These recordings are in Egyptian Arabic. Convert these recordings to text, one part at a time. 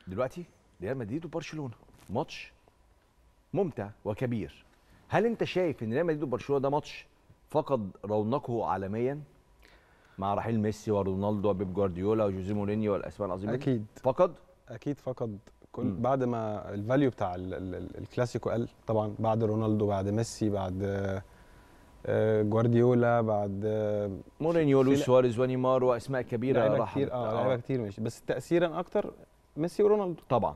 دلوقتي ريال مدريد وبرشلونه ماتش ممتع وكبير هل انت شايف ان ريال مدريد وبرشلونه ده ماتش فقد رونقه عالميا مع رحيل ميسي ورونالدو وبيب جوارديولا وجوزيه مورينيو والاسماء العظيمه دي؟ اكيد فقد اكيد فقد كل مم. بعد ما الفاليو بتاع ال ال ال الكلاسيكو قل طبعا بعد رونالدو بعد ميسي بعد آه، آه، جوارديولا بعد آه، مورينيو في لويس لا- سواريز ونيمار واسماء كبيره لعيبه راحت كتير اه لعيبه كتير ماشي بس تاثيرا اكتر ميسي ورونالدو طبعا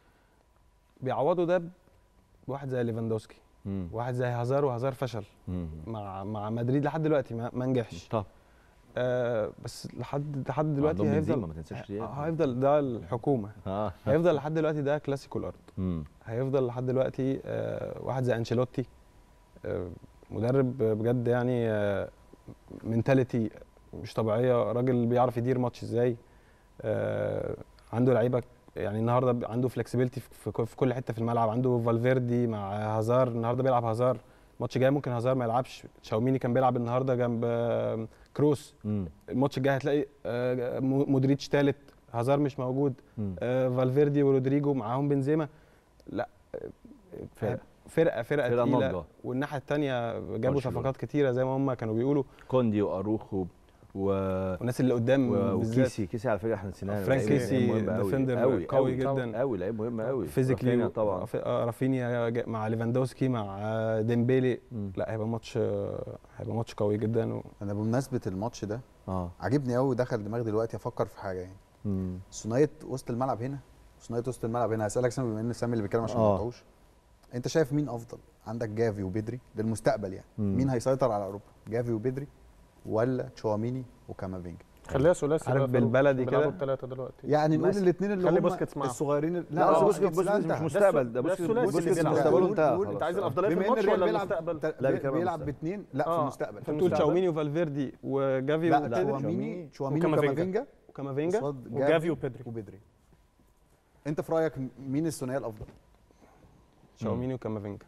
بيعوضوا ده بواحد زي ليفاندوسكي مم. واحد زي هازار وهازار فشل مم. مع مع مدريد لحد دلوقتي ما, ما نجحش طب آه بس لحد لحد دلوقتي عندهم هيفضل بنزيما، ما تنساش ريال. آه، هيفضل ده الحكومه اه هيفضل لحد دلوقتي ده كلاسيكو الارض مم. هيفضل لحد دلوقتي آه، واحد زي انشيلوتي آه، مدرب بجد يعني منتاليتي مش طبيعيه راجل بيعرف يدير ماتش ازاي آه، عنده لعيبه يعني النهارده ب- عنده فلكسبيليتي في ك- في كل حته في الملعب عنده فالفيردي مع هازار النهارده بيلعب هازار الماتش الجاي ممكن هازار ما يلعبش تشاوميني كان بيلعب النهارده جنب آه، كروس مم. الماتش الجاي هتلاقي آه، مو- مودريتش ثالث هازار مش موجود مم. آه، فالفيردي ورودريجو معاهم بنزيما لا آه، فرقة. فرقه فرقه فرقة تقيله ناضجة. والناحيه الثانيه جابوا برشلونة. صفقات كتيره زي ما هم كانوا بيقولوا كوندي واروخو و والناس اللي قدام بالذات وكيسي كيسي على فكره احنا نسيناه فرانك لعيب كيسي مهم أوي، ديفندر أوي، قوي أوي، جدا قوي لعيب مهم قوي فيزيكلي رافينيا طبعا آه، رافينيا جا- مع ليفاندوسكي مع آه، ديمبيلي مم. لا هيبقى ماتش آه، هيبقى ماتش قوي جدا و... انا بمناسبه الماتش ده اه عاجبني قوي دخل دماغي دلوقتي افكر في حاجه يعني مم. ثنائيه وسط الملعب هنا ثنائيه وسط الملعب هنا هسالك سامي بما ان سامي اللي بيتكلم عشان ما آه. نقطعوش انت شايف مين افضل عندك جافي وبدري للمستقبل يعني مم. مين هيسيطر على اوروبا جافي وبدري ولا تشواميني وكامافينجا خليها ثلاثي عارف بقى فاروق. بالبلدي بيلعبوا كده؟ الثلاثه دلوقتي يعني نقول مثلا. الاثنين اللي خلي هم بوسكيتس معاهم. الصغيرين لا لا، لا آه، بوسكيتس لا بوسكيتس انتهى. مش مستقبل ده ده بوسكيتس الثلاثي بوسكيتس اللي بيلعب. مستقبله بقول- انتهى بقول- خلاص. انت عايز آه. الافضليه في بما ان الماتش الريال ولا بيلعب المستقبل؟ لا، بيتكلم عن بيلعب المستقبل. باثنين لا في آه. المستقبل في تقول المستقبل. تشاوميني وفالفيردي وجافي لا وبيدري تشواميني تشواميني وكامافينجا. وكامافينجا وكامافينجا قصاد وجافي وبيدري وبدري انت في رايك مين الثنائيه الافضل تشاوميني وكامافينجا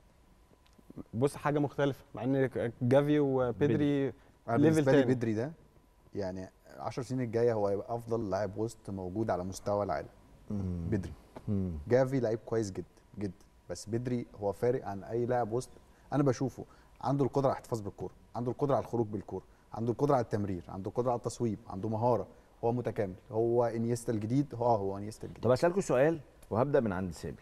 بص حاجه مختلفه مع ان جافي وبيدري انا ليفل بالنسبه لي تاني. بدري ده يعني 10 سنين الجايه هو هيبقى افضل لاعب وسط موجود على مستوى العالم مم. بدري مم. جافي لعيب كويس جدا جدا بس بدري هو فارق عن اي لاعب وسط انا بشوفه عنده القدره على الاحتفاظ بالكوره عنده القدره على الخروج بالكوره عنده القدره على التمرير عنده القدره على التصويب عنده مهاره هو متكامل هو انيستا الجديد هو هو انيستا الجديد طب اسالكم سؤال وهبدا من عند سامي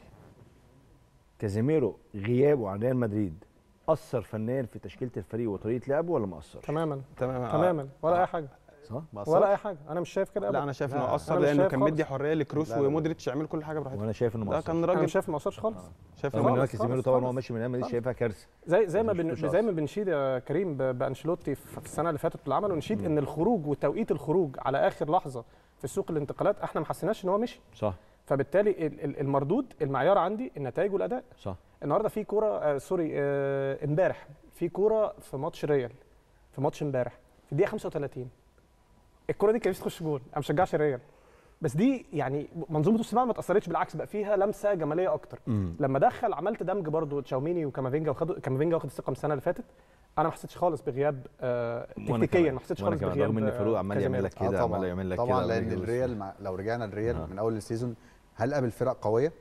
كازيميرو غيابه عن ريال مدريد اثر فنيا في تشكيله الفريق وطريقه لعبه ولا ما اثرش تماما تمام تماما ولا اي حاجه صح ولا اي حاجه انا مش شايف كده لا ابدا انا شايف لا، انه أنا اثر مش لانه شايف كان خالص. مدي حريه لكروس لا، لا، لا. ومودريتش يعملوا كل حاجه براحتهم وانا شايف انه ما ده اثرش كان انا راجل مش شايف ما اثرش خالص شايف رغم ان هو خالص، كازيميرو خالص، طبعا هو خالص. ماشي من ريال مدريد خالص. شايفها كارثه زي زي ما مش بن... شخص. زي ما بنشيد يا كريم ب- بانشيلوتي في في السنه اللي فاتت اللي عمله نشيد ان الخروج وتوقيت الخروج على اخر لحظه في سوق الانتقالات احنا ما حسيناش ان هو مشي صح فبالتالي ال- ال- المردود المعيار عندي النتائج والاداء صح النهارده في كوره آه سوري آه امبارح في كوره في ماتش ريال في ماتش امبارح في الدقيقه 35 الكوره دي كانت تخش جول انا ما بشجعش الريال بس دي يعني منظومه نص الملعب ما اتاثرتش بالعكس بقى فيها لمسه جماليه اكتر مم. لما دخل عملت دمج برضو تشاوميني وكامافينجا وخدوا كامافينجا واخد الثقه من السنه اللي فاتت انا ما حسيتش خالص بغياب آه وأنا تكتيكيا كمان. ما حسيتش وأنا خالص كمان بغياب رغم ان آه، فاروق عمال يعمل كازيميرو. لك كده عمال يعمل لك كده طبعا عمال لان يجي الريال مع لو رجعنا الريال آه. من اول السيزون هل قابل فرق قويه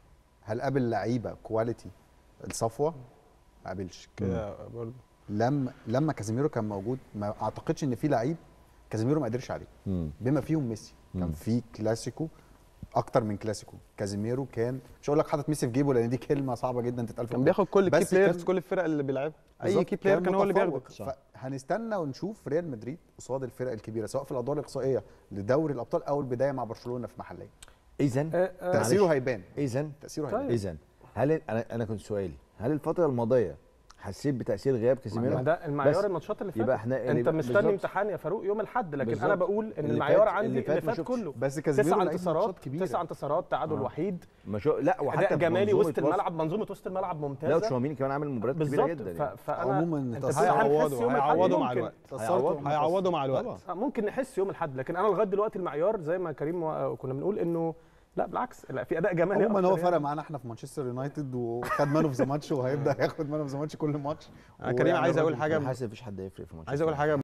هل قابل لعيبه كواليتي الصفوه ما قابلش كده برضه لما لما كازيميرو كان موجود ما اعتقدش ان في لعيب كازيميرو ما قدرش عليه مم. بما فيهم ميسي مم. كان في كلاسيكو اكتر من كلاسيكو كازيميرو كان مش هقول لك حاطط ميسي في جيبه لان دي كلمه صعبه جدا تتقال في كان الكورة. بياخد كل كي بس بلايرز كان- كل الفرق اللي بيلعبها اي بالظبط، كي بلاير كان هو اللي متفوق. بياخده فهنستنى ونشوف ريال مدريد قصاد الفرق الكبيره سواء في الادوار الاقصائيه لدوري الابطال او البدايه مع برشلونه في محليه اذا آه، آه، تاثيره هيبان اذا تاثيره طيب. هيبان اذا هل انا انا كنت سؤالي هل الفتره الماضيه حسيت بتاثير غياب كازيميرو ما ده المعيار بس الماتشات اللي فاتت يبقى احنا انت مستني بالظبط. امتحان يا فاروق يوم الاحد لكن بالظبط. انا بقول ان اللي المعيار فات- عندي اللي اللي فات ما فات, شفتش. كله بس كازيميرو تسع لعيب انتصارات ماتشات كبيرة. تسع انتصارات تعادل آه. وحيد ما شو لا وحتى اداء جمالي بمنظومة وسط الملعب منظومه وسط الملعب لا ممتازه وتشاوميني كمان عامل مباريات كبيره بالظبط جدا ف- يعني. فانا عموماً انت تص- بتقول هنحس هيعوضوا يوم الأحد هيعوضوا مع ممكن. الوقت هيعوضوا. هيعوضوا مع الوقت طبعا. آه، ممكن نحس يوم الاحد لكن انا لغايه دلوقتي المعيار زي ما كريم و- كنا بنقول انه لا بالعكس لا في اداء جمالي عموما أكتر هو يعني. فرق معانا احنا في مانشستر يونايتد وخد مان اوف ذا ماتش وهيبدا ياخد مان اوف ذا ماتش كل ماتش انا كريم عايز اقول الراجل حاجه انا حاسس مفيش حد هيفرق في ماتش عايز اقول حاجه